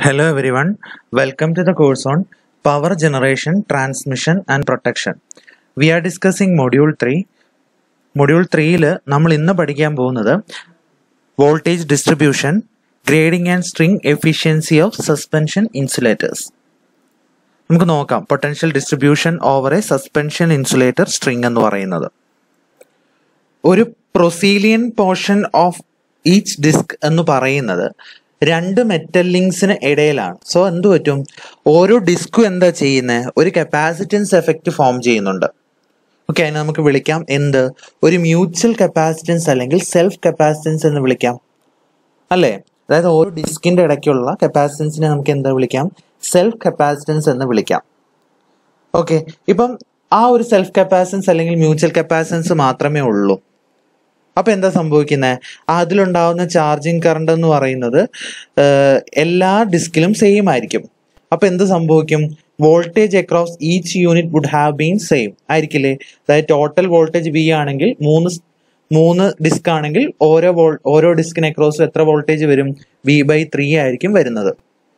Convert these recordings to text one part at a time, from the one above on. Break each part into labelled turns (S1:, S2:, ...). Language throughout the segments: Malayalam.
S1: Hello everyone, welcome to the course on Power Generation, Transmission and Protection. We are discussing Module 3. Module 3ൽ നമ്മൾ ഇന്ന് പഠിക്കാൻ പോകുന്നത് voltage distribution grading and string efficiency of suspension insulators നമുക്ക് നോക്കാം potential distribution over a suspension insulator string എന്ന് പറയുന്നത് ഒരു porcelain portion of each disc എന്ന് പറയുന്നത് രണ്ട് മെറ്റൽ ലിങ്ക്സിന് ഇടയിലാണ് സോ എന്ത് പറ്റും ഓരോ ഡിസ്കും എന്താ ചെയ്യുന്നത് ഒരു കപ്പാസിറ്റൻസ് എഫക്റ്റ് ഫോം ചെയ്യുന്നുണ്ട് ഓക്കെ അതിനെ നമുക്ക് വിളിക്കാം എന്ത് ഒരു മ്യൂച്വൽ കപ്പാസിറ്റൻസ് അല്ലെങ്കിൽ സെൽഫ് കപ്പാസിറ്റൻസ് എന്ന് വിളിക്കാം അല്ലേ അതായത് ഓരോ ഡിസ്കിന്റെ ഇടയ്ക്കുള്ള കപ്പാസിറ്റൻസിനെ നമുക്ക് എന്താ വിളിക്കാം സെൽഫ് കപ്പാസിറ്റൻസ് എന്ന് വിളിക്കാം ഓക്കെ ഇപ്പം ആ ഒരു സെൽഫ് കപ്പാസിറ്റൻസ് അല്ലെങ്കിൽ മ്യൂച്വൽ കപ്പാസിറ്റൻസ് മാത്രമേ ഉള്ളൂ അപ്പൊ എന്താ സംഭവിക്കുന്നത് അതിലുണ്ടാവുന്ന ചാർജിങ് കറണ്ട് എന്ന് പറയുന്നത് ഏഹ്, എല്ലാ ഡിസ്കിലും സെയിം ആയിരിക്കും അപ്പൊ എന്ത് സംഭവിക്കും voltage across each unit would have been same ആയിരിക്കില്ലേ അതായത് ടോട്ടൽ വോൾട്ടേജ് വി ആണെങ്കിൽ മൂന്ന് സ്- മൂന്ന് ഡിസ്ക് ആണെങ്കിൽ ഓരോ വോൾ ഓരോ ഡിസ്കിന് അക്രോസ് എത്ര വോൾട്ടേജ് വരും വി ബൈ ത്രീ ആയിരിക്കും വരുന്നത്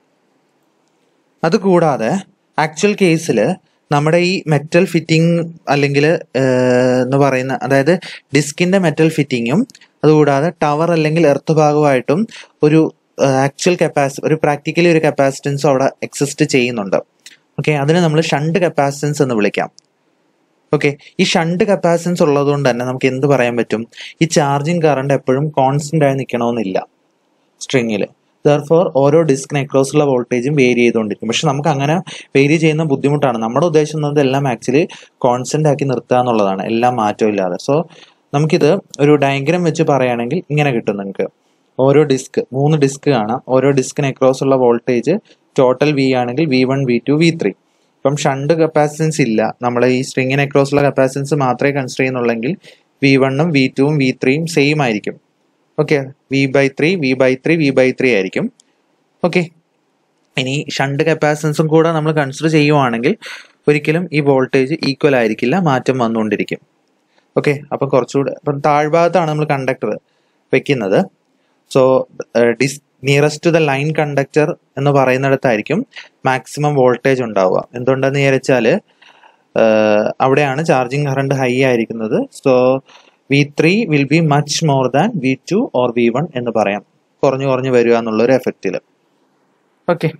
S1: അതുകൂടാതെ ആക്ച്വൽ കേസിൽ നമ്മുടെ ഈ മെറ്റൽ ഫിറ്റിംഗ് അല്ലെങ്കിൽ എന്ന് പറയുന്ന അതായത് ഡിസ്കിന്റെ മെറ്റൽ ഫിറ്റിങ്ങും അതുകൂടാതെ ടവർ അല്ലെങ്കിൽ എർത്ത് ഭാഗമായിട്ടും ഒരു ആക്ച്വൽ കപ്പാസി ഒരു പ്രാക്ടിക്കലി ഒരു കപ്പാസിറ്റൻസ് അവിടെ എക്സിസ്റ്റ് ചെയ്യുന്നുണ്ട് ഓക്കെ അതിനെ നമ്മൾ ഷണ്ട് കപ്പാസിറ്റൻസ് എന്ന് വിളിക്കാം ഓക്കെ ഈ ഷണ്ട് കപ്പാസിറ്റൻസ് ഉള്ളതുകൊണ്ട് തന്നെ നമുക്ക് എന്ത് പറയാൻ പറ്റും ഈ ചാർജിങ് കറണ്ട് എപ്പോഴും കോൺസ്റ്റന്റ് ആയി നിൽക്കണമെന്നില്ല സ്ട്രിങ്ങിൽ ദർഫോർ ഓരോ ഡിസ്കിന് അക്രോസുള്ള വോൾട്ടേജും വേരി ചെയ്തുകൊണ്ടിരിക്കും പക്ഷെ നമുക്ക് അങ്ങനെ വേരി ചെയ്യുന്ന ബുദ്ധിമുട്ടാണ് നമ്മുടെ ഉദ്ദേശം എന്ന് പറയുന്നത് എല്ലാം ആക്ച്വലി കോൺസ്റ്റന്റ് ആക്കി നിർത്തുക എന്നുള്ളതാണ് എല്ലാം മാറ്റവും ഇല്ലാതെ സോ നമുക്കിത് ഒരു ഡയഗ്രാം വെച്ച് പറയുകയാണെങ്കിൽ ഇങ്ങനെ കിട്ടും നിങ്ങൾക്ക് ഓരോ ഡിസ്ക് മൂന്ന് ഡിസ്ക് കാണാം ഓരോ ഡിസ്കിന് അക്രോസ് ഉള്ള വോൾട്ടേജ് ടോട്ടൽ വി ആണെങ്കിൽ V one V two V three ഇപ്പം ഷണ്ട് കപ്പാസിറ്റൻസ് ഇല്ല നമ്മൾ ഈ സ്ട്രിങ്ങിന് അക്രോസ് ഉള്ള കപ്പാസിറ്റൻസ് മാത്രമേ കൺസിഡർ ചെയ്യുന്നുള്ളെങ്കിൽ വി വണ്ണും വി ടുവും വി ത്രീയും സെയിം ആയിരിക്കും okay V by three V by three V by three ആയിരിക്കും ഓക്കെ ഇനി ഷണ്ട് കപ്പാസിറ്റൻസും കൂടെ നമ്മൾ കൺസിഡർ ചെയ്യുവാണെങ്കിൽ ഒരിക്കലും ഈ വോൾട്ടേജ് ഈക്വൽ ആയിരിക്കില്ല മാറ്റം വന്നുകൊണ്ടിരിക്കും ഓക്കെ അപ്പം കുറച്ചുകൂടെ അപ്പം താഴ്ഭാഗത്താണ് നമ്മൾ കണ്ടക്ടർ വെക്കുന്നത് so disc nearest to the line conductor എന്ന് പറയുന്നിടത്തായിരിക്കും മാക്സിമം വോൾട്ടേജ് ഉണ്ടാവുക എന്തുകൊണ്ടെന്ന് വിചാരിച്ചാൽ അവിടെയാണ് ചാർജിങ് കറണ്ട് ഹൈ ആയിരിക്കുന്നത് so V three will be much more than V two or V one എന്ന് പറയാം കുറഞ്ഞു കുറഞ്ഞു വരിക എന്നുള്ള ഒരു എഫക്റ്റിൽ ഓക്കെ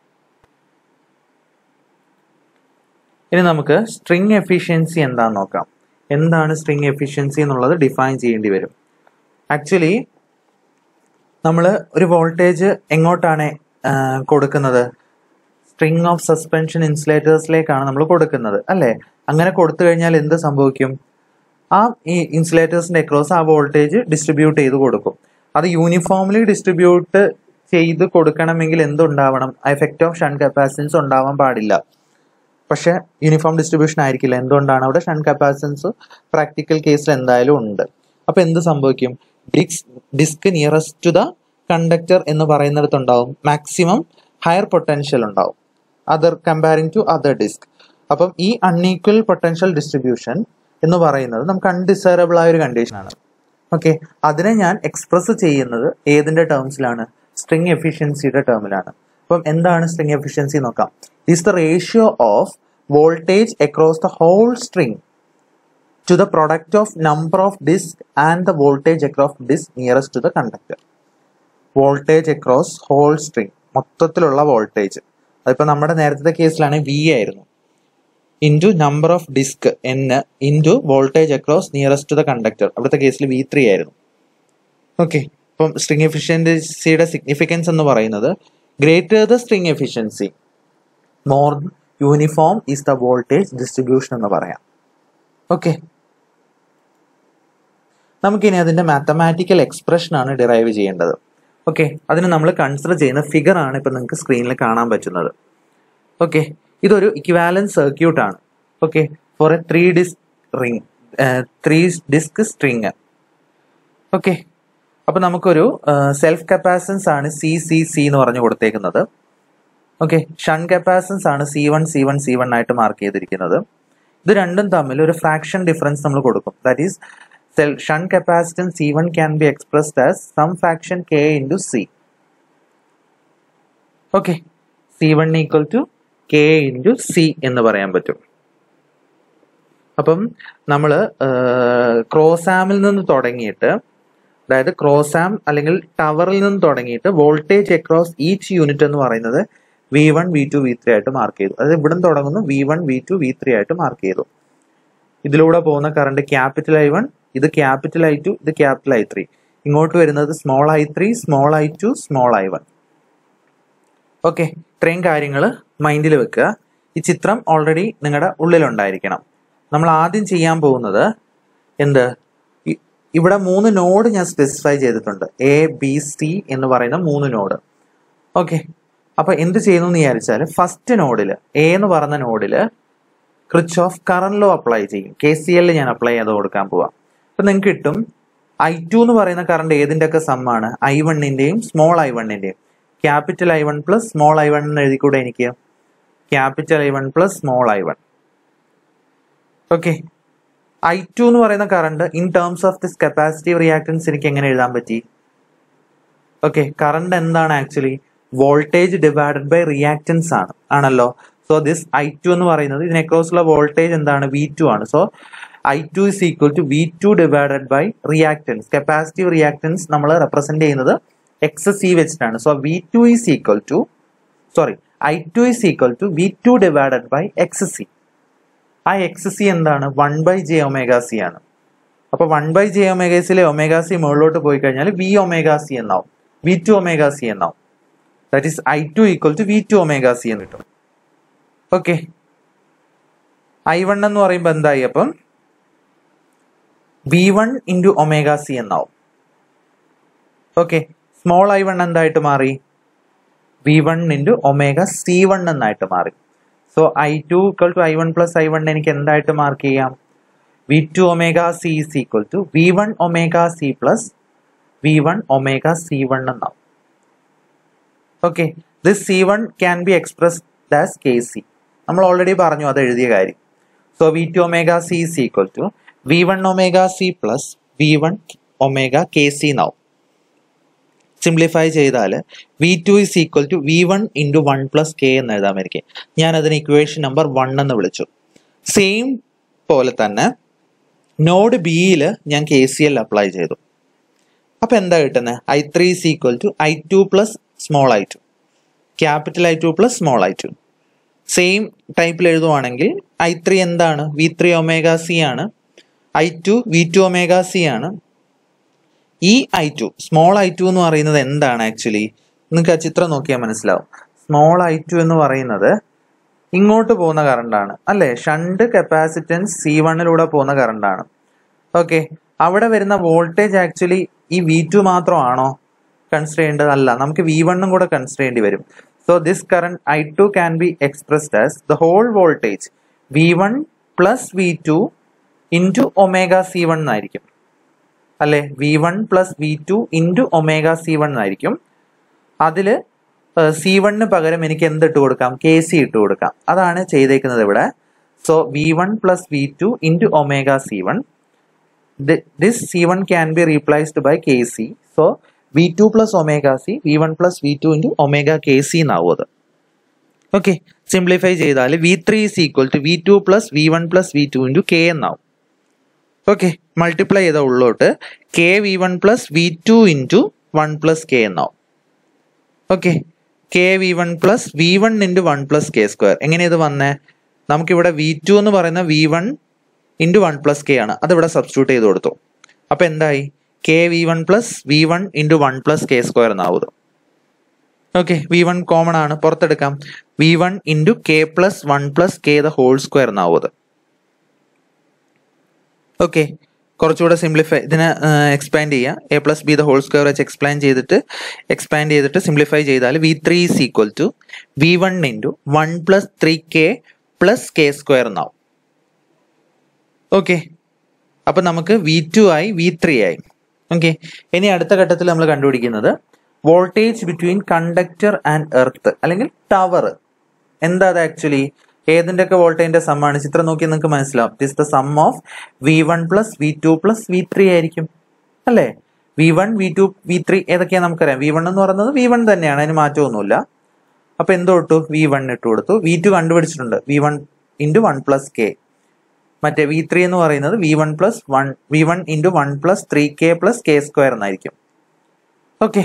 S1: ഇനി നമുക്ക് സ്ട്രിങ് എഫിഷ്യൻസി എന്താന്ന് നോക്കാം എന്താണ് സ്ട്രിങ് എഫിഷ്യൻസി എന്നുള്ളത് ഡിഫൈൻ ചെയ്യേണ്ടി വരും ആക്ച്വലി നമ്മൾ ഒരു വോൾട്ടേജ് എങ്ങോട്ടാണ് ആ, കൊടുക്കുന്നത് സ്ട്രിങ് ഓഫ് സസ്പെൻഷൻ ഇൻസുലേറ്റേഴ്സിലേക്കാണ് നമ്മൾ കൊടുക്കുന്നത് അല്ലേ അങ്ങനെ കൊടുത്തു കഴിഞ്ഞാൽ എന്ത് സംഭവിക്കും ആ ഈ ഇൻസുലേറ്റേഴ്സിന്റെ അക്രോസ് ആ വോൾട്ടേജ് ഡിസ്ട്രിബ്യൂട്ട് ചെയ്ത് കൊടുക്കും അത് യൂണിഫോംലി ഡിസ്ട്രിബ്യൂട്ട് ചെയ്ത് കൊടുക്കണമെങ്കിൽ എന്തുണ്ടാവണം എഫക്റ്റ് ഓഫ് ഷൺ കപ്പാസിറ്റൻസ് ഉണ്ടാവാൻ പാടില്ല പക്ഷെ യൂണിഫോം ഡിസ്ട്രിബ്യൂഷൻ ആയിരിക്കില്ല എന്തുകൊണ്ടാണ് അവിടെ ഷൺ കപ്പാസിറ്റൻസ് പ്രാക്ടിക്കൽ കേസിൽ എന്തായാലും ഉണ്ട് അപ്പൊ എന്ത് സംഭവിക്കും disc disc nearest to the conductor എന്ന് പറയുന്നിടത്ത് ഉണ്ടാവും മാക്സിമം ഹയർ പൊട്ടൻഷ്യൽ ഉണ്ടാവും other comparing to other disc അപ്പം ഈ അൺഈക്വൽ പൊട്ടൻഷ്യൽ ഡിസ്ട്രിബ്യൂഷൻ എന്ന് പറയുന്നത് നമുക്ക് അൺഡിസൈറബിൾ ആയ ഒരു കണ്ടീഷനാണ് ഓക്കെ അതിനെ ഞാൻ എക്സ്പ്രസ് ചെയ്യുന്നത് ഏതിന്റെ ടേംസിലാണ് സ്ട്രിങ് എഫിഷ്യൻസിയുടെ ടേമിലാണ് അപ്പം എന്താണ് സ്ട്രിങ് എഫിഷ്യൻസി നോക്കാം is the ratio of voltage across the whole string to the product of number of disc and the voltage across disc nearest to the conductor. Voltage across whole string മൊത്തത്തിലുള്ള വോൾട്ടേജ് അതിപ്പോ നമ്മുടെ നേരത്തെ കേസിലാണ് വി ആയിരുന്നു into number of disc N into voltage across nearest to the conductor അവിടുത്തെ കേസിൽ വി ത്രീ ആയിരുന്നു ഓക്കെ ഇപ്പം സ്ട്രിങ് എഫിഷ്യൻസിയുടെ സിഗ്നിഫിക്കൻസ് എന്ന് പറയുന്നത് greater the string efficiency more uniform is the voltage distribution എന്ന് പറയാം ഓക്കെ നമുക്കിനി അതിന്റെ മാത്തമാറ്റിക്കൽ എക്സ്പ്രഷൻ ആണ് ഡിറൈവ് ചെയ്യേണ്ടത് ഓക്കെ അതിന് നമ്മൾ കൺസിഡർ ചെയ്യുന്ന ഫിഗർ ആണ് ഇപ്പൊ നിങ്ങൾക്ക് സ്ക്രീനിൽ കാണാൻ പറ്റുന്നത് ഓക്കെ ഇതൊരു ഇക്വാലൻസ് സർക്യൂട്ട് ആണ് okay for a three disc ring three disc string okay അപ്പൊ നമുക്കൊരു സെൽഫ് കപ്പാസിറ്റൻസ് ആണ് സി സി സി എന്ന് പറഞ്ഞു കൊടുത്തേക്കുന്നത് ഓക്കെ ഷൻ കപ്പാസിറ്റൻസ് ആണ് C one C one C one ആയിട്ട് മാർക്ക് ചെയ്തിരിക്കുന്നത് ഇത് രണ്ടും തമ്മിൽ ഒരു ഫ്രാക്ഷൻ ഡിഫറൻസ് നമ്മൾ കൊടുക്കും that is shunt capacitance C one can be expressed as some fraction K into C okay C one equal to K into C എന്ന് പറയാൻ പറ്റും അപ്പം നമ്മൾ ക്രോസാമിൽ നിന്ന് തുടങ്ങിയിട്ട് അതായത് ക്രോസാം അല്ലെങ്കിൽ ടവറിൽ നിന്ന് തുടങ്ങിയിട്ട് വോൾട്ടേജ് അക്രോസ് ഈച്ച് യൂണിറ്റ് എന്ന് പറയുന്നത് V one V two V three ആയിട്ട് മാർക്ക് ചെയ്തു അതായത് ഇവിടെ തുടങ്ങുന്നു V one V two V three ആയിട്ട് മാർക്ക് ചെയ്തു ഇതിലൂടെ പോകുന്ന കറണ്ട് ക്യാപിറ്റൽ ഐ വൺ ഇത് ക്യാപിറ്റൽ ഐ ടു ഇത് ക്യാപിറ്റൽ ഐ ത്രീ ഇങ്ങോട്ട് വരുന്നത് small I three small I two small I one okay ഇത്രയും കാര്യങ്ങൾ മൈൻഡിൽ വെക്കുക ഈ ചിത്രം ഓൾറെഡി നിങ്ങളുടെ ഉള്ളിലുണ്ടായിരിക്കണം നമ്മൾ ആദ്യം ചെയ്യാൻ പോകുന്നത് എന്ത് ഇ- ഇവിടെ മൂന്ന് നോഡ് ഞാൻ സ്പെസിഫൈ ചെയ്തിട്ടുണ്ട് എ ബി സി എന്ന് പറയുന്ന മൂന്ന് നോഡ് ഓക്കെ അപ്പൊ എന്ത് ചെയ്യുന്നു എന്ന് വിചാരിച്ചാൽ ഫസ്റ്റ് നോഡിൽ എ എന്ന് പറഞ്ഞ നോഡിൽ Kirchhoff current law apply ചെയ്യും കെ സി എല്ലിൽ ഞാൻ അപ്ലൈ ചെയ്ത് കൊടുക്കാൻ പോവാം അപ്പൊ നിങ്ങൾക്ക് കിട്ടും ഐ ടു എന്ന് പറയുന്ന കറണ്ട് ഏതിന്റെ ഒക്കെ സമ്മാണ് ഐ വണ്ണിന്റെയും സ്മോൾ ഐ വണ്ണിന്റെയും capital I one plus small I one എന്ന് എഴുതിക്കൂടെ എനിക്ക് capital I one plus small I one okay I two എന്ന് പറയുന്ന current in terms of this capacitive reactance എനിക്ക് എങ്ങനെ എഴുതാൻ പറ്റി ഓക്കെ കറണ്ട് എന്താണ് actually voltage divided by reactance ആണ് ആണല്ലോ സോ ദിസ് ഐ ടു എന്ന് പറയുന്നത് ഇതിന് across ഉള്ള വോൾട്ടേജ് എന്താണ് വി ടു ആണ് so I two is equal to V two divided by reactance capacitive reactance നമ്മൾ റെപ്രസെന്റ് ചെയ്യുന്നത് എക്സ് സി വെച്ചിട്ടാണ് so V two is equal to sorry I two is equal to V two divided by X C ആ എക്സ് സി എന്താണ് one by J omega C ആണ് അപ്പൊ വൺ ബൈ ജെ ഒമേഗ സിയിലെ ഒമേഗ സി മുകളിലോട്ട് പോയി കഴിഞ്ഞാൽ വി ഒമേഗ സി എന്നാവും വി ടു ഒമേഗ സി എന്നാവും that is I two equal to V two omega C എന്ന് കിട്ടും ഓക്കെ ഐ വൺ എന്ന് പറയുമ്പോൾ എന്തായി അപ്പം V one into omega C എന്നാവും ഓക്കെ സ്മോൾ ഐ വൺ എന്തായിട്ട് മാറി V one into omega C one എന്നായിട്ട് മാറി so I two equal to I one plus I one എനിക്ക് എന്തായിട്ട് മാർക്ക് ചെയ്യാം V two omega C is equal to V one omega C plus V one omega C one എന്നാവും okay this C one can be expressed as K C നമ്മൾ ഓൾറെഡി പറഞ്ഞു അത് എഴുതിയ കാര്യം so V two omega C is equal to V one omega C plus V one omega K C എന്നാവും സിംപ്ലിഫൈ ചെയ്താൽ V two is equal to V one into one plus K എന്ന് എഴുതാമായിരിക്കും ഞാൻ അതിന് ഇക്വേഷൻ നമ്പർ വൺ എന്ന് വിളിച്ചു സെയിം പോലെ തന്നെ നോഡ് ബിയിൽ ഞാൻ കെ സി എൽ അപ്ലൈ ചെയ്തു അപ്പൊ എന്താ കിട്ടുന്നത് I three is equal to I two plus small I two capital I two plus small I two same ടൈപ്പിൽ എഴുതുവാണെങ്കിൽ ഐ ത്രീ എന്താണ് വി ത്രീ ഒമേഗ സി ആണ് I two V two omega C ആണ് ഈ I two small I two എന്ന് പറയുന്നത് എന്താണ് ആക്ച്വലി നിങ്ങൾക്ക് ആ ചിത്രം നോക്കിയാൽ മനസ്സിലാവും സ്മോൾ ഐ ടു എന്ന് പറയുന്നത് ഇങ്ങോട്ട് പോകുന്ന കറണ്ടാണ് അല്ലെ ഷണ്ട് കപ്പാസിറ്റൻസ് സി വണ്ണിലൂടെ പോകുന്ന കറണ്ടാണ് ഓക്കെ അവിടെ വരുന്ന വോൾട്ടേജ് ആക്ച്വലി ഈ വി ടു മാത്രമാണോ കൺസിഡർ ചെയ്യേണ്ടത് അല്ല നമുക്ക് വി വണ്ണും കൂടെ കൺസിഡർ ചെയ്യേണ്ടി വരും so this current I two can be expressed as the whole voltage V one plus V two into omega C one എന്നായിരിക്കും അല്ലെ V one plus V two into omega C one എന്നായിരിക്കും അതിൽ സി വണ്ണിന് പകരം എനിക്ക് എന്ത് ഇട്ട് കൊടുക്കാം കെ സി ഇട്ട് കൊടുക്കാം അതാണ് ചെയ്തേക്കുന്നത് ഇവിടെ so V one plus V two into omega C one this C one can be replaced by K C so V two plus omega C V one plus V two into omega K C എന്നാവും അത് ഓക്കെ സിംപ്ലിഫൈ ചെയ്താൽ V three is equal to V two plus V one plus V two into K എന്നാവും ഓക്കെ മൾട്ടിപ്ലൈ ചെയ്ത ഉള്ളോട്ട് K V one plus V two into one plus K എന്നാവും okay K V one plus V one into one plus K square എങ്ങനെ ഇത് വന്നേ നമുക്കിവിടെ വി ടു എന്ന് പറയുന്ന V one into one plus K ആണ് അതിവിടെ സബ്സ്റ്റിറ്റ്യൂട്ട് ചെയ്ത് കൊടുത്തു അപ്പൊ എന്തായി K V one plus V one into one plus K square എന്നാവും ഓക്കെ വി വൺ കോമൺ ആണ് പുറത്തെടുക്കാം V one into K plus one plus K the whole square എന്നാവും ഓക്കെ കുറച്ചുകൂടെ സിംപ്ലിഫൈ ഇതിനെ എക്സ്പാൻഡ് ചെയ്യുക A plus B the whole square വെച്ച് എക്സ്പ്ലെയിൻ ചെയ്തിട്ട് എക്സ്പാൻഡ് ചെയ്തിട്ട് സിംപ്ലിഫൈ ചെയ്താൽ V three is equal to V one into one plus three K plus K square എന്നാവും ഓക്കെ അപ്പം നമുക്ക് വി ടു ആയി വി ത്രീ ആയി ഓക്കെ ഇനി അടുത്ത ഘട്ടത്തിൽ നമ്മൾ കണ്ടുപിടിക്കുന്നത് voltage between conductor and earth അല്ലെങ്കിൽ ടവർ എന്താ അത് ആക്ച്വലി ഏതിന്റെ ഒക്കെ വോൾട്ടേജിന്റെ സമ്മാണ് ചിത്രം നോക്കി നിങ്ങൾക്ക് മനസ്സിലാവും it is the sum of V one plus V two plus V three ആയിരിക്കും അല്ലേ V one V two V three ഏതൊക്കെയാ നമുക്കറിയാം വി വൺ എന്ന് പറയുന്നത് വി വൺ തന്നെയാണ് അതിന് മാറ്റമൊന്നുമില്ല അപ്പൊ എന്ത് തൊട്ടു വി വൺ ഇട്ട് കൊടുത്തു വി ടു കണ്ടുപിടിച്ചിട്ടുണ്ട് V one into one plus K മറ്റേ വി ത്രീ എന്ന് പറയുന്നത് V one plus one V one into one plus three K plus K square എന്നായിരിക്കും ഓക്കെ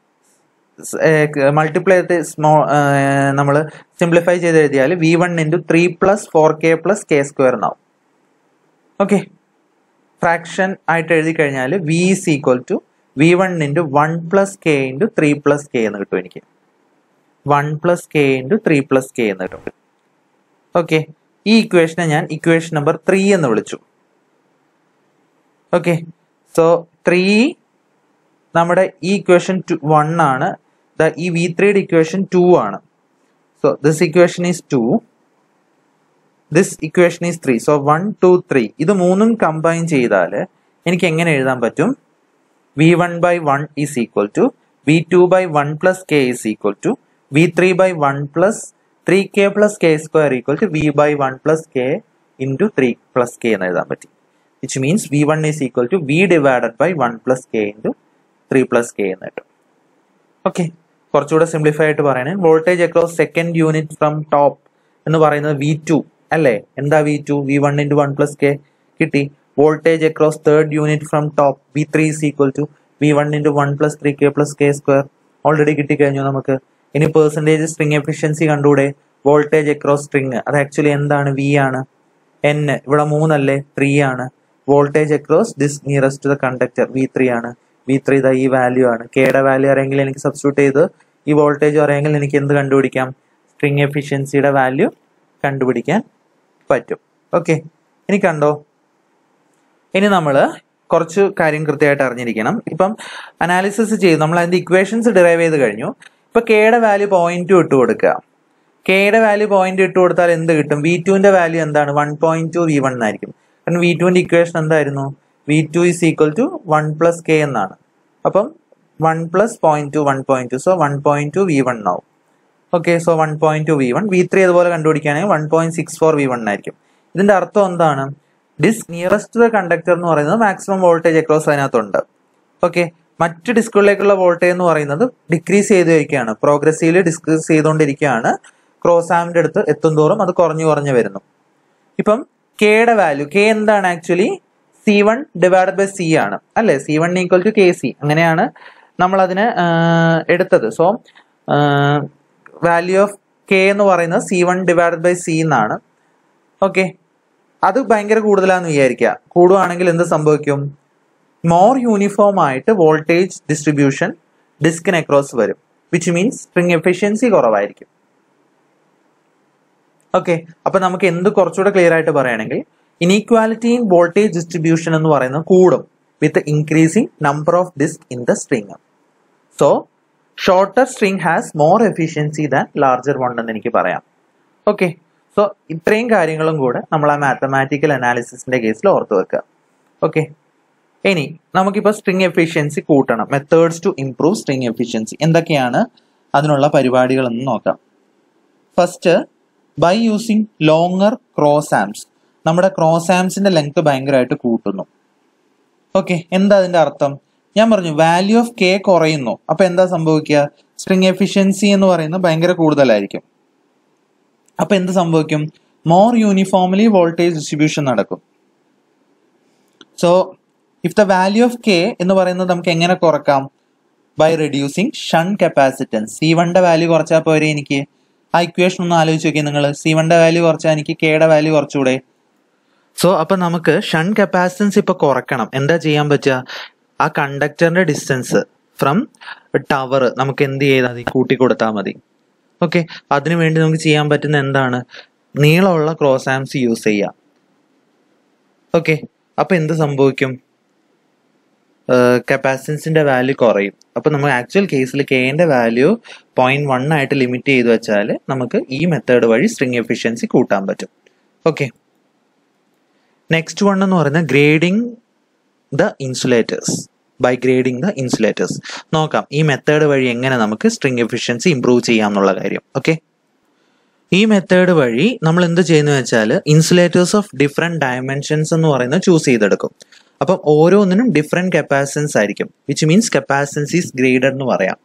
S1: മൾട്ടിപ്ലൈ സ്മോ നമ്മൾ സിംപ്ലിഫൈ ചെയ്ത് എഴുതിയാൽ V one into three plus four K plus K square എന്നാവും ഓക്കെ ഫ്രാക്ഷൻ ആയിട്ട് എഴുതി കഴിഞ്ഞാൽ V is equal to V one into one plus K into three plus K എന്ന് കിട്ടും എനിക്ക് one plus K into three plus K എന്ന് കിട്ടും ഓക്കെ ഈ ഇക്വേഷനെ ഞാൻ ഇക്വേഷൻ നമ്പർ ത്രീ എന്ന് വിളിച്ചു ഓക്കെ സോ ത്രീ നമ്മുടെ ഈ ഇക്വേഷൻ ടു വൺ ആണ് ദ ഈ വി ത്രീയുടെ ഇക്വേഷൻ ടു ആണ് so this equation is two this equation is three so one two three ഇത് മൂന്നും കമ്പൈൻ ചെയ്താൽ എനിക്ക് എങ്ങനെ എഴുതാൻ പറ്റും V one by one is equal to V two by one plus K is equal to V three by one plus three K plus K square equal to V by one plus K into three plus K എന്ന് എഴുതാൻ പറ്റി which means V one is equal to V divided by one plus K into three plus K എന്ന് കിട്ടും ഓക്കെ കുറച്ചുകൂടെ സിംപ്ലിഫൈ ആയിട്ട് പറയണേ voltage across second unit from top എന്ന് പറയുന്നത് വി ടു അല്ലേ എന്താ V two V one into one plus K കിട്ടി voltage across third unit from top V three is equal to V one into one plus three K plus K square already കിട്ടിക്കഴിഞ്ഞു നമുക്ക് ഇനി പെർസെൻറ്റേജ് സ്ട്രിങ് എഫിഷ്യൻസി കണ്ടുകൂടെ വോൾട്ടേജ് അക്രോസ് സ്ട്രിങ് അത് ആക്ച്വലി എന്താണ് വി ആണ് എൻ ഇവിടെ മൂന്നല്ലേ ത്രീ ആണ് voltage across this nearest to the conductor V three ആണ് വി ത്രീ ഇതാ ഈ വാല്യൂ ആണ് കെയുടെ വാല്യൂ അറിയെങ്കിൽ എനിക്ക് സബ്സ്റ്റിറ്റ്യൂട്ട് ചെയ്ത് ഈ വോൾട്ടേജ് അറിയെങ്കിൽ എനിക്ക് എന്ത് കണ്ടുപിടിക്കാം സ്ട്രിങ് എഫിഷ്യൻസിയുടെ വാല്യൂ കണ്ടുപിടിക്കാൻ പറ്റും ഓക്കെ ഇനി കണ്ടോ ഇനി നമ്മൾ കുറച്ച് കാര്യം കൃത്യമായിട്ട് അറിഞ്ഞിരിക്കണം ഇപ്പം അനാലിസിസ് ചെയ്ത് നമ്മൾ അതിന്റെ ഇക്വേഷൻസ് ഡിറൈവ് ചെയ്ത് കഴിഞ്ഞു ഇപ്പൊ കെയുടെ വാല്യൂ പോയിന്റ് ടു ഇട്ട് കൊടുക്കുക കെയുടെ വാല്യൂ പോയിന്റ് ഇട്ട് കൊടുത്താൽ എന്ത് കിട്ടും വി ടുവിന്റെ വാല്യൂ എന്താണ് one point two V one എന്നായിരിക്കും കാരണം വി ടുവിന്റെ ഇക്വേഷൻ എന്തായിരുന്നു V two is equal to one plus K എന്നാണ് അപ്പം one plus point two one point two so one point two V one ആവും okay so one point two V one V three അതുപോലെ കണ്ടുപിടിക്കുകയാണെങ്കിൽ one point six four V one ആയിരിക്കും ഇതിന്റെ അർത്ഥം എന്താണ് ഡിസ്ക് നിയറസ്റ്റ് ദ കണ്ടക്ടർ എന്ന് പറയുന്നത് മാക്സിമം വോൾട്ടേജ് അക്രോസ് അതിനകത്തുണ്ട് ഓക്കെ മറ്റ് ഡിസ്കുകളിലേക്കുള്ള വോൾട്ടേജ് എന്ന് പറയുന്നത് ഡിക്രീസ് ചെയ്തിരിക്കുകയാണ് പ്രോഗ്രസീവ്ലി ഡിസ്ക്രീസ് ചെയ്തുകൊണ്ടിരിക്കുകയാണ് ക്രോസ് ആമിന്റെ അടുത്ത് എത്തും തോറും അത് കുറഞ്ഞു കുറഞ്ഞു വരുന്നു ഇപ്പം കെയുടെ വാല്യൂ കെ എന്താണ് actually C one divide by C ആണ് അല്ലെ C one equal to K C അങ്ങനെയാണ് നമ്മൾ അതിന് എടുത്തത് സോ വാല്യൂ ഓഫ് കെ എന്ന് പറയുന്നത് C one divide by C എന്നാണ് ഓക്കെ അത് ഭയങ്കര കൂടുതലാന്ന് വിചാരിക്കുക കൂടുവാണെങ്കിൽ എന്ത് സംഭവിക്കും മോർ യൂണിഫോം ആയിട്ട് വോൾട്ടേജ് ഡിസ്ട്രിബ്യൂഷൻ ഡിസ്കിന് അക്രോസ് വരും വിച്ച് മീൻസ് സ്ട്രിങ് എഫിഷ്യൻസി കുറവായിരിക്കും ഓക്കെ അപ്പൊ നമുക്ക് എന്ത് കുറച്ചുകൂടെ ക്ലിയർ ആയിട്ട് പറയുകയാണെങ്കിൽ ഇനീക്വാലിറ്റി ഇൻ വോൾട്ടേജ് ഡിസ്ട്രിബ്യൂഷൻ എന്ന് പറയുന്നത് കൂടും with increasing number of disc in the string so shorter string has more efficiency than larger one എന്ന് എനിക്ക് പറയാം ഓക്കെ സോ ഇത്രയും കാര്യങ്ങളും കൂടെ നമ്മൾ ആ മാത്തമാറ്റിക്കൽ അനാലിസിസിന്റെ കേസിൽ ഓർത്ത് വെക്കുക ഓക്കെ ഇനി നമുക്കിപ്പോൾ സ്ട്രിങ് എഫിഷ്യൻസി കൂട്ടണം methods to improve string efficiency എന്തൊക്കെയാണ് അതിനുള്ള പരിപാടികൾ എന്ന് നോക്കാം first by using longer cross arms നമ്മുടെ ക്രോസ് ആംസിന്റെ ലെങ്ത് ഭയങ്കരമായിട്ട് കൂട്ടുന്നു ഓക്കെ എന്താ അതിന്റെ അർത്ഥം ഞാൻ പറഞ്ഞു വാല്യൂ ഓഫ് കെ കുറയുന്നു അപ്പൊ എന്താ സംഭവിക്കുക സ്ട്രിങ് എഫിഷ്യൻസി എന്ന് പറയുന്നത് ഭയങ്കര കൂടുതലായിരിക്കും അപ്പൊ എന്ത് സംഭവിക്കും മോർ യൂണിഫോംലി വോൾട്ടേജ് ഡിസ്ട്രിബ്യൂഷൻ നടക്കും so if the value of K എന്ന് പറയുന്നത് നമുക്ക് എങ്ങനെ കുറക്കാം by reducing shunt capacitance C വണ്ടെ വാല്യൂ കുറച്ചാൽ പോരെ എനിക്ക് ആ ഇക്വേഷൻ ഒന്ന് ആലോചിച്ച് നോക്കിയാൽ നിങ്ങൾ സി വണ്ടെ വാല്യൂ കുറച്ചാൽ എനിക്ക് കെയുടെ വാല്യൂ കുറച്ചുകൂടെ സോ അപ്പൊ നമുക്ക് ഷൻ കപ്പാസിറ്റൻസ് ഇപ്പൊ കുറക്കണം എന്താ ചെയ്യാൻ പറ്റുക ആ കണ്ടക്ടറിന്റെ ഡിസ്റ്റൻസ് ഫ്രം ടവർ നമുക്ക് എന്ത് ചെയ്താൽ മതി കൂട്ടി കൊടുത്താൽ മതി ഓക്കെ അതിനു വേണ്ടി നമുക്ക് ചെയ്യാൻ പറ്റുന്ന എന്താണ് നീളമുള്ള ക്രോസ് ആംസ് യൂസ് ചെയ്യാം ഓക്കെ അപ്പൊ എന്ത് സംഭവിക്കും കപ്പാസിറ്റൻസിന്റെ വാല്യൂ കുറയും അപ്പൊ നമ്മൾ ആക്ച്വൽ കേസിൽ കെന്റെ വാല്യൂ പോയിന്റ് വൺ ആയിട്ട് ലിമിറ്റ് ചെയ്ത് വെച്ചാൽ നമുക്ക് ഈ മെത്തേഡ് വഴി സ്ട്രിങ് എഫിഷ്യൻസി കൂട്ടാൻ പറ്റും ഓക്കെ നെക്സ്റ്റ് വൺ എന്ന് പറയുന്നത് grading the insulators by grading the insulators നോക്കാം ഈ മെത്തേഡ് വഴി എങ്ങനെ നമുക്ക് സ്ട്രിങ് എഫിഷ്യൻസി ഇംപ്രൂവ് ചെയ്യാം എന്നുള്ള കാര്യം ഓക്കെ ഈ മെത്തേഡ് വഴി നമ്മൾ എന്ത് ചെയ്യുന്ന വെച്ചാൽ ഇൻസുലേറ്റേഴ്സ് ഓഫ് ഡിഫറെന്റ് ഡയമെൻഷൻസ് എന്ന് പറയുന്നത് ചൂസ് ചെയ്തെടുക്കും അപ്പം ഓരോന്നിനും ഡിഫറെന്റ് കപ്പാസിറ്റൻസ് ആയിരിക്കും which means capacitance is graded എന്ന് പറയാം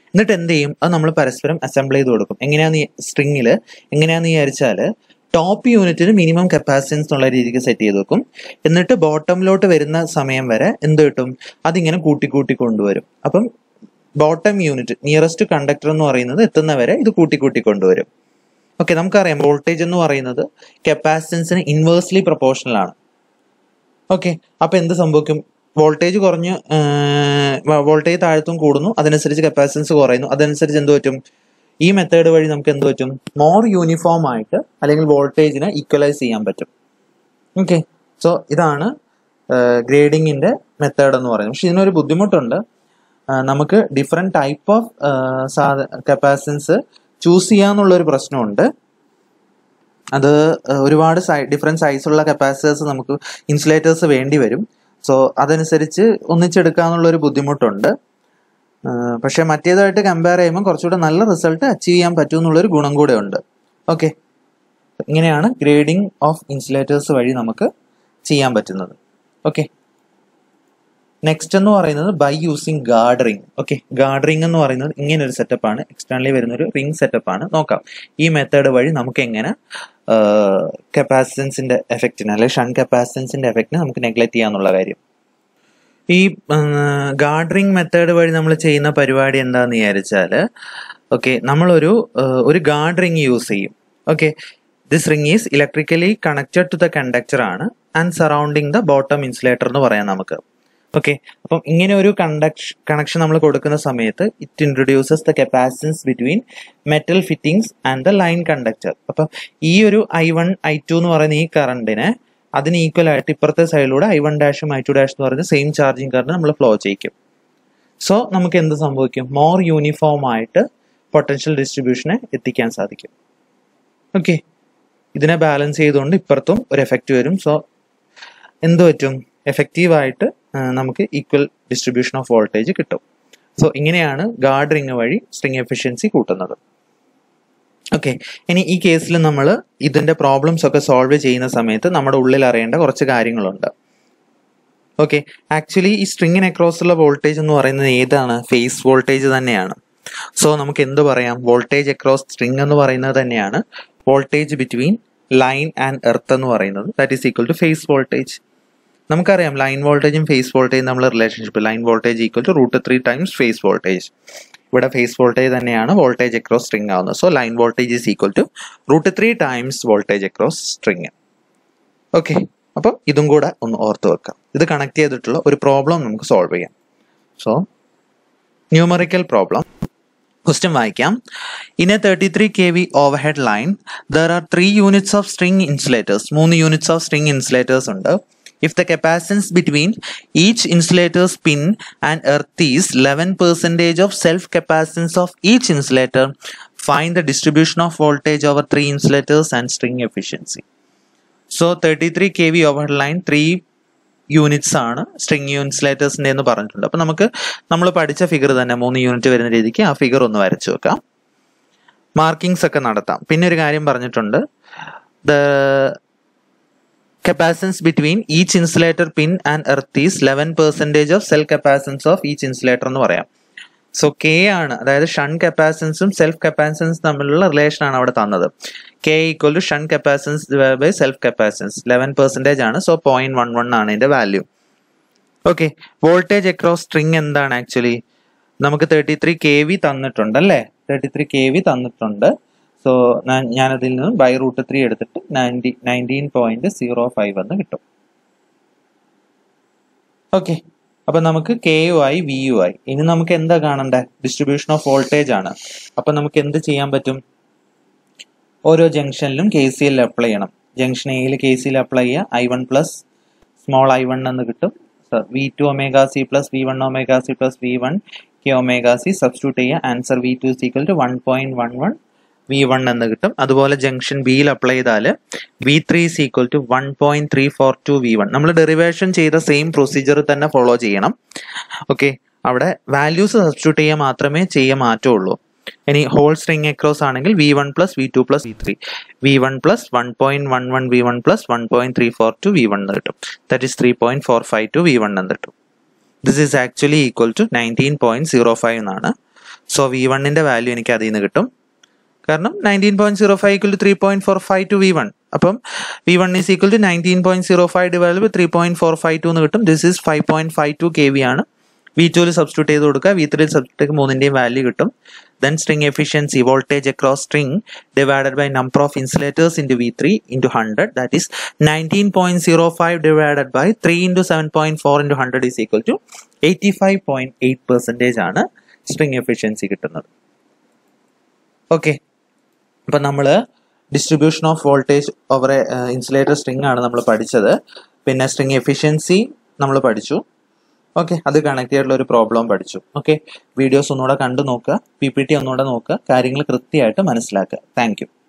S1: എന്നിട്ട് എന്ത് ചെയ്യും അത് നമ്മൾ പരസ്പരം അസംബിൾ ചെയ്ത് കൊടുക്കും എങ്ങനെയാന്ന് സ്ട്രിങ്ങിൽ എങ്ങനെയാന്ന് വിചാരിച്ചാൽ ടോപ്പ് യൂണിറ്റിന് മിനിമം കപ്പാസിറ്റൻസ് എന്നുള്ള രീതിക്ക് സെറ്റ് ചെയ്ത് വെക്കും എന്നിട്ട് ബോട്ടമിലോട്ട് വരുന്ന സമയം വരെ എന്ത് കിട്ടും അതിങ്ങനെ കൂട്ടി കൂട്ടി കൊണ്ടുവരും അപ്പം ബോട്ടം യൂണിറ്റ് നിയറസ്റ്റ് കണ്ടക്ടർ എന്ന് പറയുന്നത് എത്തുന്നവരെ ഇത് കൂട്ടി കൂട്ടി കൊണ്ടുവരും ഓക്കെ നമുക്കറിയാം വോൾട്ടേജ് എന്ന് പറയുന്നത് കപ്പാസിറ്റൻസിന് ഇൻവേഴ്സ്ലി പ്രൊപ്പോർഷണൽ ആണ് ഓക്കെ അപ്പൊ എന്ത് സംഭവിക്കും വോൾട്ടേജ് കുറഞ്ഞ് വോൾട്ടേജ് താഴത്തും കൂടുന്നു അതനുസരിച്ച് കപ്പാസിറ്റൻസ് കുറയുന്നു അതനുസരിച്ച് എന്ത് പറ്റും ഈ മെത്തേഡ് വഴി നമുക്ക് എന്ത് പറ്റും മോർ യൂണിഫോം ആയിട്ട് അല്ലെങ്കിൽ വോൾട്ടേജിനെ ഈക്വലൈസ് ചെയ്യാൻ പറ്റും ഓക്കെ സോ ഇതാണ് ഗ്രേഡിങ്ങിന്റെ മെത്തേഡ് എന്ന് പറയുന്നത് പക്ഷെ ഇതിനൊരു ബുദ്ധിമുട്ടുണ്ട് ആ, നമുക്ക് ഡിഫറെന്റ് ടൈപ്പ് ഓഫ് സാധ കപ്പാസിറ്റൻസ് ചൂസ് ചെയ്യാന്നുള്ള ഒരു പ്രശ്നമുണ്ട് അത് ഏഹ്, ഒരുപാട് സൈ ഡിഫറെന്റ് സൈസുള്ള കപ്പാസിറ്റേഴ്സ് നമുക്ക് ഇൻസുലേറ്റേഴ്സ് വേണ്ടി വരും സോ അതനുസരിച്ച് ഒന്നിച്ചെടുക്കാന്നുള്ള ഒരു ബുദ്ധിമുട്ടുണ്ട് ഏഹ്, പക്ഷെ മറ്റേതായിട്ട് കമ്പയർ ചെയ്യുമ്പോൾ കുറച്ചുകൂടെ നല്ല റിസൾട്ട് അച്ചീവ് ചെയ്യാൻ പറ്റും എന്നുള്ളൊരു ഗുണം കൂടെ ഉണ്ട് ഓക്കെ ഇങ്ങനെയാണ് ഗ്രേഡിംഗ് ഓഫ് ഇൻസുലേറ്റേഴ്സ് വഴി നമുക്ക് ചെയ്യാൻ പറ്റുന്നത് ഓക്കെ നെക്സ്റ്റ് എന്ന് പറയുന്നത് by using guard ring okay guard ring എന്ന് പറയുന്നത് ഇങ്ങനെ ഒരു സെറ്റപ്പ് ആണ് എക്സ്റ്റേണലി വരുന്ന ഒരു റിംഗ് സെറ്റപ്പ് ആണ് നോക്കാം ഈ മെത്തേഡ് വഴി നമുക്ക് എങ്ങനെ കപ്പാസിറ്റൻസിന്റെ എഫക്റ്റിന് അല്ലെങ്കിൽ ഷൻ കപ്പാസിറ്റൻസിന്റെ എഫക്റ്റിന് നമുക്ക് നെഗ്ലക്ട് ചെയ്യാന്നുള്ള കാര്യം ഈ ഗാർഡ് റിംഗ് മെത്തേഡ് വഴി നമ്മൾ ചെയ്യുന്ന പരിപാടി എന്താന്ന് വിചാരിച്ചാൽ ഓക്കെ നമ്മളൊരു ഏഹ്, ഒരു ഗാർഡ് റിംഗ് യൂസ് ചെയ്യും okay this ring is electrically connected to the conductor ആണ് and surrounding the bottom insulator എന്ന് പറയാം നമുക്ക് ഓക്കെ അപ്പം ഇങ്ങനെ ഒരു കണ്ടക്ഷൻ കണക്ഷൻ നമ്മൾ കൊടുക്കുന്ന സമയത്ത് it introduces the capacitance between metal fittings and the line conductor അപ്പം ഈ ഒരു ഐ വൺ ഐ ടു എന്ന് പറയുന്ന ഈ കറണ്ടിനെ അതിന് ഈക്വൽ ആയിട്ട് ഇപ്പുറത്തെ സൈഡിലൂടെ ഐ വൺ ഡാഷും ഐ ടു ഡാഷ് എന്ന് പറയുന്ന സെയിം ചാർജിങ് കറണ്ട് നമ്മൾ ഫ്ലോ ചെയ്യിക്കും സോ നമുക്ക് എന്ത് സംഭവിക്കും മോർ യൂണിഫോം ആയിട്ട് പൊട്ടൻഷ്യൽ ഡിസ്ട്രിബ്യൂഷനെ എത്തിക്കാൻ സാധിക്കും ഓക്കെ ഇതിനെ ബാലൻസ് ചെയ്തുകൊണ്ട് ഇപ്പുറത്തും ഒരു എഫക്റ്റ് വരും സോ എന്ത് പറ്റും എഫക്റ്റീവായിട്ട് നമുക്ക് ഈക്വൽ ഡിസ്ട്രിബ്യൂഷൻ ഓഫ് വോൾട്ടേജ് കിട്ടും സോ ഇങ്ങനെയാണ് ഗാർഡ് റിംഗ് വഴി സ്ട്രിങ് എഫിഷ്യൻസി കൂട്ടുന്നത് ഓക്കെ ഇനി ഈ കേസിൽ നമ്മൾ ഇതിന്റെ പ്രോബ്ലംസ് ഒക്കെ സോൾവ് ചെയ്യുന്ന സമയത്ത് നമ്മുടെ ഉള്ളിൽ അറിയേണ്ട കുറച്ച് കാര്യങ്ങളുണ്ട് ഓക്കെ ആക്ച്വലി ഈ സ്ട്രിങ്ങിന് അക്രോസ് ഉള്ള വോൾട്ടേജ് എന്ന് പറയുന്നത് ഏതാണ് ഫേസ് വോൾട്ടേജ് തന്നെയാണ് സോ നമുക്ക് എന്ത് പറയാം വോൾട്ടേജ് അക്രോസ് സ്ട്രിങ് എന്ന് പറയുന്നത് തന്നെയാണ് voltage between line and earth എന്ന് പറയുന്നത് that is equal to phase voltage നമുക്കറിയാം ലൈൻ വോൾട്ടേജും ഫേസ് വോൾട്ടേജും നമ്മൾ relationship line voltage equal to root three times phase voltage ഇവിടെ ഫേസ് വോൾട്ടേജ് തന്നെയാണ് വോൾട്ടേജ് അക്രോസ് സ്ട്രിങ് ആവുന്നത് so line voltage is equal to root three times voltage across string okay അപ്പം ഇതും കൂടെ ഒന്ന് ഓർത്ത് വെക്കാം ഇത് കണക്ട് ചെയ്തിട്ടുള്ള ഒരു പ്രോബ്ലം നമുക്ക് സോൾവ് ചെയ്യാം സോ ന്യൂമറിക്കൽ പ്രോബ്ലം ക്വസ്റ്റ്യൻ വായിക്കാം in a thirty three K V overhead line there are three units of string insulators മൂന്ന് യൂണിറ്റ്സ് ഓഫ് സ്ട്രിങ് ഇൻസുലേറ്റേഴ്സ് ഉണ്ട് if the capacitance between each insulators pin and earth is eleven percentage of self capacitance of each insulator find the distribution of voltage over three insulators and string efficiency so thirty three K V over line three units ആണ് സ്ട്രിങ് ഇൻസുലേറ്റേഴ്സിന്റെ എന്ന് പറഞ്ഞിട്ടുണ്ട് അപ്പൊ നമുക്ക് നമ്മൾ പഠിച്ച ഫിഗർ തന്നെ മൂന്ന് യൂണിറ്റ് വരുന്ന രീതിക്ക് ആ ഫിഗർ ഒന്ന് വരച്ചു വെക്കാം മാർക്കിങ്സ് ഒക്കെ നടത്താം പിന്നെ ഒരു കാര്യം പറഞ്ഞിട്ടുണ്ട് the capacitance between each insulator pin and earth is eleven percentage of self capacitance of each insulator എന്ന് പറയാം സോ കെ ആണ് അതായത് ഷൻ കപ്പാസിറ്റൻസും സെൽഫ് കപ്പാസിറ്റൻസ് തമ്മിലുള്ള റിലേഷൻ ആണ് അവിടെ തന്നത് K equal to shunt capacitance by self capacitance eleven percentage ആണ് സോ പോയിന്റ് വൺ വൺ ആണ് ഇതിന്റെ value okay voltage across string എന്താണ് ആക്ച്വലി നമുക്ക് തേർട്ടി ത്രീ കെ വി തന്നിട്ടുണ്ട് അല്ലേ തേർട്ടി ത്രീ കെ വി തന്നിട്ടുണ്ട് സോ ഞാനതിൽ നിന്ന് ബൈ റൂട്ട് ത്രീ എടുത്തിട്ട് ninety nineteen point zero five എന്ന് കിട്ടും ഓക്കെ അപ്പൊ നമുക്ക് കെ യു ആയി വി യു ആയി ഇനി നമുക്ക് എന്താ കാണണ്ടേ ഡിസ്ട്രിബ്യൂഷൻ ഓഫ് വോൾട്ടേജ് ആണ് അപ്പൊ നമുക്ക് എന്ത് ചെയ്യാൻ പറ്റും ഓരോ ജംഗ്ഷനിലും കെ സി എൽ അപ്ലൈ ചെയ്യണം ജംഗ്ഷൻ എയിൽ കെ സി എൽ അപ്ലൈ ചെയ്യുക I one plus small I one എന്ന് കിട്ടും V two omega C plus V one omega C plus V one K omega C substitute ചെയ്യുക answer V two equal to one point one one V one എന്ന് കിട്ടും അതുപോലെ ജംഗ്ഷൻ ബിയിൽ അപ്ലൈ ചെയ്താൽ V three is equal to one point three four two V one നമ്മൾ ഡെറിവേഷൻ ചെയ്ത സെയിം പ്രൊസീജിയർ തന്നെ ഫോളോ ചെയ്യണം ഓക്കെ അവിടെ വാല്യൂസ് സബ്സ്റ്റിറ്റ്യൂട്ട് ചെയ്യാൻ മാത്രമേ ചെയ്യാൻ മാറ്റമുള്ളൂ ഇനി ഹോൾ സ്ട്രിങ് അക്രോസ് ആണെങ്കിൽ V one plus V two plus V three V one plus one point one one V one plus one point three four two V one എന്ന് കിട്ടും that is three point four five two V one എന്ന് കിട്ടും this is actually equal to nineteen point zero five എന്നാണ് സോ വി വണ്ണിൻ്റെ വാല്യൂ എനിക്ക് അതിൽ നിന്ന് കിട്ടും കാരണം nineteen point zero five equal to three point four five two V one അപ്പം V one is equal to nineteen point zero five divide by three point four five two എന്ന് കിട്ടും this is five point five two K V ആണ് വി ടുവിൽ സബ്സ്റ്റിറ്റ്യൂട്ട് ചെയ്ത് കൊടുക്കുക വി ത്രീയിൽ സബ്സ്റ്റിറ്റ്യൂട്ട് മൂന്നിൻ്റെയും വാല്യൂ കിട്ടും then string efficiency voltage across string divided by number of insulators into V three into hundred that is nineteen point zero five divided by three into seven point four into hundred is equal to eighty five point eight percentage ആണ് സ്ട്രിങ് എഫിഷ്യൻസി കിട്ടുന്നത് ഓക്കെ അപ്പം നമ്മൾ distribution of voltage over insulator string ആണ് നമ്മൾ പഠിച്ചത് പിന്നെ സ്ട്രിങ് എഫിഷ്യൻസി നമ്മൾ പഠിച്ചു ഓക്കെ അത് കണക്ട് ചെയ്തിട്ടുള്ള ഒരു പ്രോബ്ലം പഠിച്ചു ഓക്കെ വീഡിയോസ് ഒന്നുകൂടെ കണ്ടു നോക്കുക പി പി ടി ഒന്നുകൂടെ നോക്കുക കാര്യങ്ങൾ കൃത്യമായിട്ട് മനസ്സിലാക്കുക താങ്ക് യു